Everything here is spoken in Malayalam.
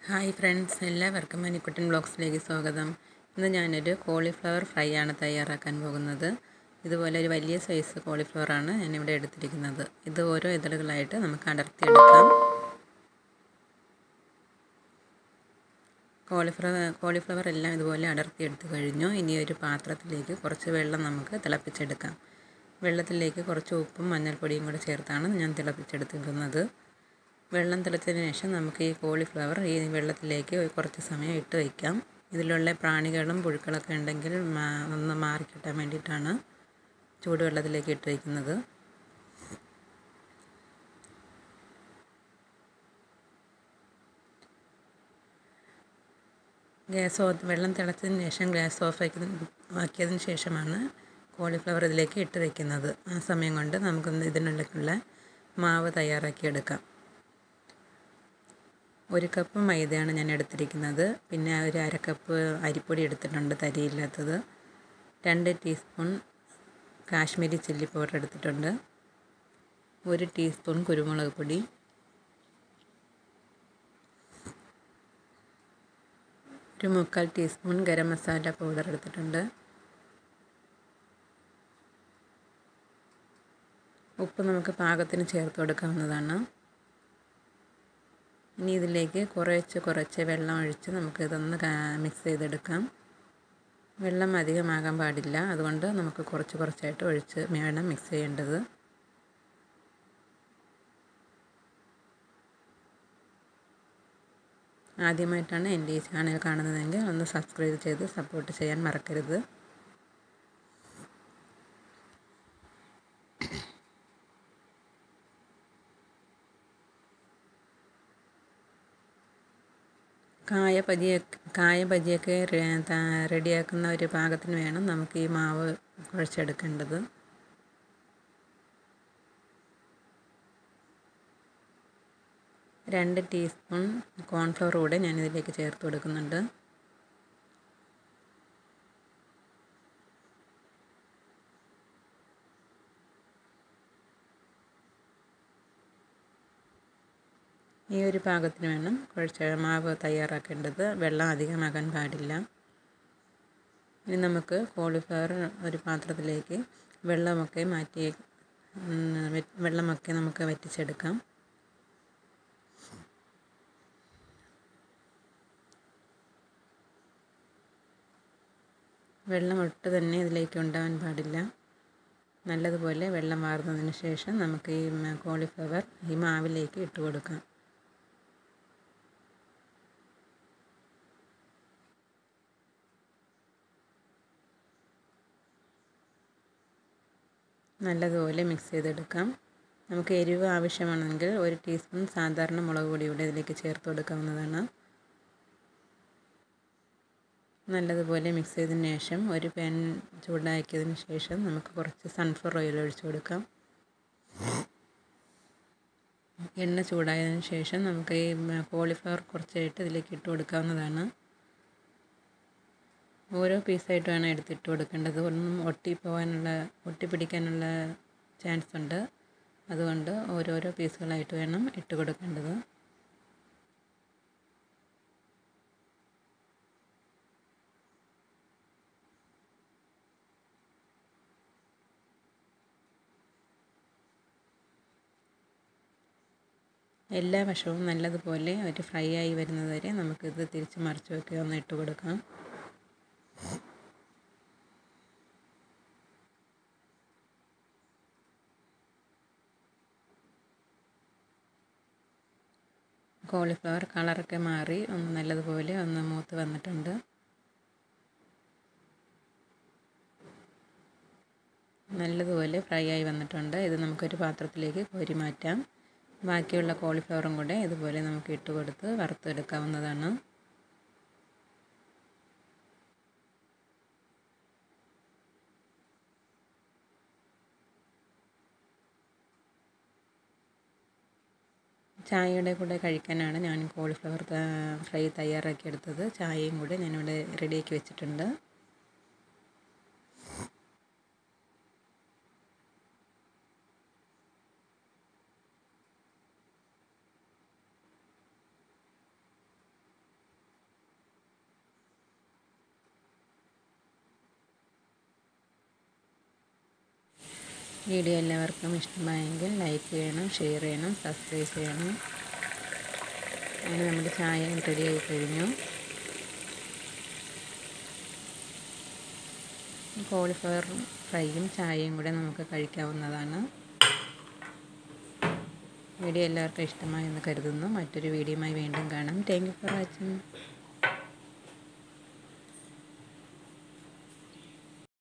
ഹായ് ഫ്രണ്ട്സ് എല്ലാവർക്കും മണിക്കുട്ടൻ ബ്ലോഗ്സിലേക്ക് സ്വാഗതം ഇന്ന് ഞാനൊരു കോളിഫ്ലവർ ഫ്രൈ ആണ് തയ്യാറാക്കാൻ പോകുന്നത് ഇതുപോലെ ഒരു വലിയ സൈസ് കോളിഫ്ലവർ ആണ് ഞാനിവിടെ എടുത്തിരിക്കുന്നത് ഇത് ഓരോ ഇതളുകളായിട്ട് നമുക്ക് അടർത്തിയെടുക്കാം കോളിഫ്ലവർ കോളിഫ്ലവർ എല്ലാം ഇതുപോലെ അടർത്തിയെടുത്ത് കഴിഞ്ഞു ഇനി ഒരു പാത്രത്തിലേക്ക് കുറച്ച് വെള്ളം നമുക്ക് തിളപ്പിച്ചെടുക്കാം വെള്ളത്തിലേക്ക് കുറച്ച് ഉപ്പും മഞ്ഞൾപ്പൊടിയും കൂടെ ചേർത്താണ് ഞാൻ തിളപ്പിച്ചെടുത്തിരിക്കുന്നത് വെള്ളം തിളച്ചതിന് ശേഷം നമുക്ക് ഈ കോളിഫ്ലവർ ഈ വെള്ളത്തിലേക്ക് കുറച്ച് സമയം ഇട്ട് വയ്ക്കാം ഇതിലുള്ള പ്രാണികളും പുഴുക്കളൊക്കെ ഉണ്ടെങ്കിൽ ഒന്ന് മാറിക്കിട്ടാൻ വേണ്ടിയിട്ടാണ് ചൂടുവെള്ളത്തിലേക്ക് ഇട്ട് വയ്ക്കുന്നത് ഗ്യാസ് ഓഫ് വെള്ളം തിളച്ചതിന് ശേഷം ഗ്യാസ് ഓഫ് ആക്കി ആക്കിയതിന് ശേഷമാണ് കോളിഫ്ലവർ ഇതിലേക്ക് ഇട്ട് വയ്ക്കുന്നത് ആ സമയം കൊണ്ട് നമുക്ക് ഇതിനുള്ളിലുള്ള മാവ് തയ്യാറാക്കിയെടുക്കാം ഒരു കപ്പ് മൈദയാണ് ഞാൻ എടുത്തിരിക്കുന്നത് പിന്നെ ഒരു അര കപ്പ് അരിപ്പൊടി എടുത്തിട്ടുണ്ട് തരിയില്ലാത്തത് രണ്ട് ടീസ്പൂൺ കാശ്മീരി ചില്ലി പൗഡർ എടുത്തിട്ടുണ്ട് ഒരു ടീസ്പൂൺ കുരുമുളക് പൊടി ഒരു മുക്കാൽ ടീസ്പൂൺ ഗരം മസാല പൗഡർ എടുത്തിട്ടുണ്ട് ഉപ്പ് നമുക്ക് പാകത്തിന് ചേർത്ത് കൊടുക്കാവുന്നതാണ് ഇനി ഇതിലേക്ക് കുറച്ച് കുറച്ച് വെള്ളം ഒഴിച്ച് നമുക്ക് ഇതൊന്ന് മിക്സ് ചെയ്തെടുക്കാം വെള്ളം അധികമാകാൻ പാടില്ല അതുകൊണ്ട് നമുക്ക് കുറച്ച് കുറച്ചായിട്ട് ഒഴിച്ച് വേണം മിക്സ് ചെയ്യേണ്ടത് ആദ്യമായിട്ടാണ് എൻ്റെ ഈ ചാനൽ കാണുന്നതെങ്കിൽ ഒന്ന് സബ്സ്ക്രൈബ് ചെയ്ത് സപ്പോർട്ട് ചെയ്യാൻ മറക്കരുത് കായ പതിയ കായ ബജിയൊക്കെ റെഡിയാക്കുന്ന ഒരു പാകത്തിന് വേണം നമുക്ക് ഈ മാവ് കുഴച്ചെടുക്കേണ്ടത് രണ്ട് ടീസ്പൂൺ കോൺഫ്ലവർ കൂടെ ഞാനിതിലേക്ക് ചേർത്ത് കൊടുക്കുന്നുണ്ട് ഈ ഒരു പാകത്തിന് വേണം കുഴച്ച മാവ് തയ്യാറാക്കേണ്ടത് വെള്ളം അധികമാകാൻ പാടില്ല ഇനി നമുക്ക് കോളിഫ്ലവർ ഒരു പാത്രത്തിലേക്ക് വെള്ളമൊക്കെ മാറ്റി വെള്ളമൊക്കെ നമുക്ക് വറ്റിച്ചെടുക്കാം വെള്ളം ഒട്ട് തന്നെ ഇതിലേക്ക് ഉണ്ടാവാൻ പാടില്ല നല്ലതുപോലെ വെള്ളം വാർന്നതിന് ശേഷം നമുക്ക് ഈ കോളിഫ്ലവർ ഈ മാവിലേക്ക് ഇട്ട് കൊടുക്കാം നല്ലതുപോലെ മിക്സ് ചെയ്തെടുക്കാം നമുക്ക് എരിവ് ആവശ്യമാണെങ്കിൽ ഒരു ടീസ്പൂൺ സാധാരണ മുളക് പൊടി കൂടെ ഇതിലേക്ക് ചേർത്ത് കൊടുക്കാവുന്നതാണ് നല്ലതുപോലെ മിക്സ് ചെയ്തതിന് ശേഷം ഒരു പാൻ ചൂടാക്കിയതിന് ശേഷം നമുക്ക് കുറച്ച് സൺഫ്ലവർ ഓയിൽ ഒഴിച്ചു കൊടുക്കാം എണ്ണ ചൂടായതിനു ശേഷം നമുക്ക് ഈ കോളിഫ്ലവർ കുറച്ചായിട്ട് ഇതിലേക്ക് ഇട്ട് കൊടുക്കാവുന്നതാണ് ഓരോ പീസായിട്ട് വേണം എടുത്തിട്ട് കൊടുക്കേണ്ടത് ഒന്നും ഒട്ടിപ്പോകാനുള്ള ഒട്ടിപ്പിടിക്കാനുള്ള ചാൻസ് ഉണ്ട് അതുകൊണ്ട് ഓരോരോ പീസുകളായിട്ട് വേണം ഇട്ട് കൊടുക്കേണ്ടത് എല്ലാ വശവും നല്ലതുപോലെ ഒരു ഫ്രൈ ആയി വരുന്നത് വരെ നമുക്കിത് തിരിച്ച് മറിച്ച് വെക്കുക ഒന്ന് ഇട്ട് കൊടുക്കാം കോളിഫ്ലവർ കളറൊക്കെ മാറി ഒന്ന് നല്ലതുപോലെ ഒന്ന് മൂത്ത് വന്നിട്ടുണ്ട് നല്ലതുപോലെ ഫ്രൈ ആയി വന്നിട്ടുണ്ട് ഇത് നമുക്കൊരു പാത്രത്തിലേക്ക് കോരി മാറ്റാം ബാക്കിയുള്ള കോളിഫ്ലവറും കൂടെ ഇതുപോലെ നമുക്ക് ഇട്ട് കൊടുത്ത് വറുത്തെടുക്കാവുന്നതാണ് ചായയുടെ കൂടെ കഴിക്കാനാണ് ഞാൻ കോളിഫ്ലവർ ഫ്രൈ തയ്യാറാക്കിയെടുത്തത് ചായയും കൂടെ ഞാനിവിടെ റെഡിയാക്കി വെച്ചിട്ടുണ്ട് വീഡിയോ എല്ലാവർക്കും ഇഷ്ടമായെങ്കിൽ ലൈക്ക് ചെയ്യണം ഷെയർ ചെയ്യണം സബ്സ്ക്രൈബ് ചെയ്യണം അങ്ങനെ നമ്മുടെ ചായ റെഡിയായി കഴിഞ്ഞു കോളിഫ്ലവർ ഫ്രൈയും ചായയും കൂടെ നമുക്ക് കഴിക്കാവുന്നതാണ് വീഡിയോ എല്ലാവർക്കും ഇഷ്ടമായെന്ന് കരുതുന്നു മറ്റൊരു വീഡിയോയുമായി വീണ്ടും കാണാം താങ്ക് യു ഫോർ വാച്ചിങ്